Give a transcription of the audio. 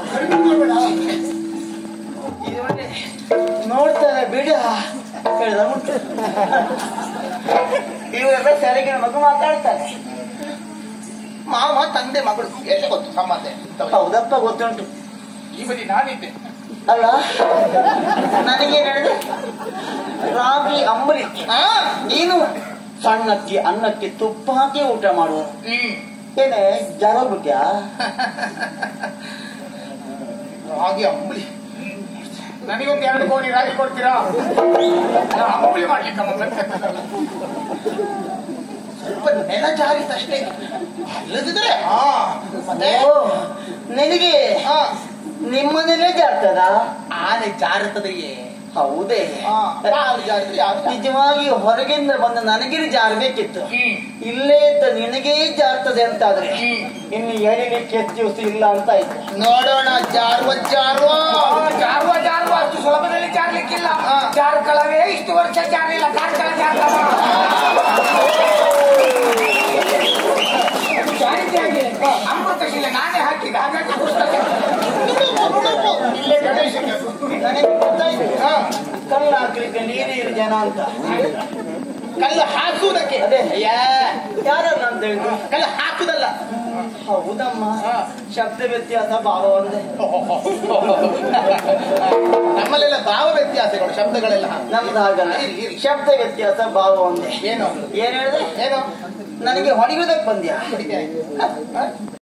ಕಡಿಮೆ ಮಾಡ್ಬೇಡ ಇದು ಒಳ್ಳೆ ನೋಡ್ತಾರೆ ಬಿಡ ಹೇಳಿದ ಉಂಟು ಇವೆಲ್ಲ ಸರಿಗಿನ ಮಗು ಮಾತಾಡ್ತಾರೆ ಮಾವ ತಂದೆ ಮಗಳು ಎಷ್ಟು ಗೊತ್ತು ಸಂಬಂಧ ಇಂಥವು. ಹೌದಪ್ಪ ಗೊತ್ತುಂಟು ಈ ಬದಿ ನಾನಿದ್ದೆ ಅಲ್ಲ ನನಗೆ ಹೇಳಿದೆ ರಾಗಿ ಅಂಬಲಿ ಆ? ನೀನು ಸಣ್ಣಕ್ಕೆ ಅನ್ನಕ್ಕೆ ತುಪ್ಪ ಹಾಕಿ ಊಟ ಮಾಡುವ ಹ್ಮ್ ಏನೇ ಜರ ಬಿಟ್ಯಾ ರಾಗಿ ಅಂಬಲಿ ನನಗೊಂದು ಎರಡು ಕೋಟಿ ರಾಗಿ ಕೊಡ್ತೀರಾ ನಾನು ಅಂಬಲಿ ಮಾಡ್ಲಿಕ್ಕೆ ಬಂದದ್ದಲ್ಲ. ಸ್ವಲ್ಪ ನೆಲ ಜಾರಿತಷ್ಟೇ ಅಲ್ಲದಿದ್ರೆ ಹಾ ಮತ್ತೆ ಓ ನಿನಗೆ ಹಾ ನಿಮ್ಮನೇಲೇ ಜಾರ್ತದ ಆನೆ ಜಾರುತ್ತದೆಯೇ ಹೌದೇ ಹಾ ಯಾರು ಜಾರಿದ್ರೆ ಯಾರು ಜಾರಿ- ನಿಜವಾಗಿ ಹೊರಗಿಂದ ಬಂದ ನನಗೆ ಜಾರಬೇಕಿತ್ತು ಹ್ಮ್ ಇಲ್ಲೇ ಇದ್ದ ನಿನಗೇ ಜಾರ್ತದೆ ಅಂತಾದ್ರೆ ಹ್ಮ್. ಇನ್ನು ಎಳಿಲಿಕ್ಕೆ ದಿವಸ ಇಲ್ಲ ಅಂತ ಆಯ್ತು ನೋಡೋಣ ಜಾರುವ ಜಾರುವ ಜಾರುವ ಜಾರುವ ಅಷ್ಟು ಸುಲಭದಲ್ಲಿ ಜಾರ್ಲಿಕ್ಕಿಲ್ಲ ಜಾರ್ಕಳವೇ ಇಷ್ಟು ವರ್ಷ ಜಾರಲಿಲ್ಲ ಕಾರ್ಕಳ ಜಾರ್ಕಳ ಜಾರಿದ್ದೆ ಹಾಗೆ ಅಮೃತ ಶಿಲೆ ನಾನೇ ಹಾಕಿದೆ ಹಾಗಾಗಿ ಪುಸ್ತಕ ಇಲ್ಲೇ ಗಣೇಶಕ್ಕೆ ನನಗೆ ಗೊತ್ತಾಯ್ತು ಹಾ, ಕಲ್ಲು ಹಾಕ್ಲಿಕ್ಕೆ ನೀರೇ ಇರು ಜನ ಅಂತ ಕಲ್ಲು ಹಾಕುವುದಕ್ಕೆ ಅದೇ. ಅಯ್ಯ ಯಾರಲ್ಲ ಅಂತ ಹೇಳಿದ್ರು ಕಲ್ಲು ಹಾಕುದಲ್ಲ ಹೌದಮ್ಮ ಹಾ. ಶಬ್ದ ವ್ಯತ್ಯಾಸ ಭಾವ ಒಂದೇ ನಮ್ಮಲ್ಲೆಲ್ಲ ಭಾವ ವ್ಯತ್ಯಾಸಗಳು ಶಬ್ದಗಳೆಲ್ಲ ನಮ್ದು ಹಾಗಲ್ಲ ಇರಿ, ಇರಿ. ಶಬ್ದ ವ್ಯತ್ಯಾಸ ಭಾವ ಒಂದೇ ಏನು ಏನ್ ಹೇಳಿದ್ರೆ ಏನು ನನಗೆ ಹೊಡೆಯುವುದಕ್ಕೆ ಬಂದ್ಯಾ ಹೊಡಿತೇನೆ.